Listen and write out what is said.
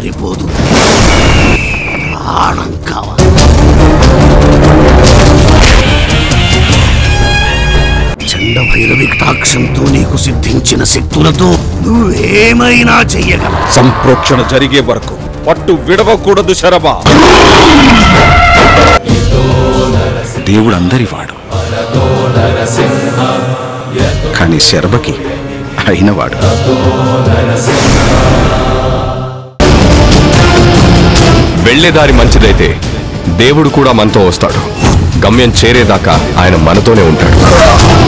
సరిపోదు ప్రాణం కావాలి చండ భైరవి కటాక్షంతో నీకు సిద్ధించిన శక్తులతో నువ్వేమైనా చెయ్యగలవు సంప్రోక్షణ జరిగే వరకు పట్టు విడవకూడదు శరభ దేవుడు అందరివాడు కానీ శర్బకి అయినవాడు వెళ్లేదారి మంచిదైతే దేవుడు కూడా మనతో వస్తాడు గమ్యం చేరేదాకా ఆయన మనతోనే ఉంటాడు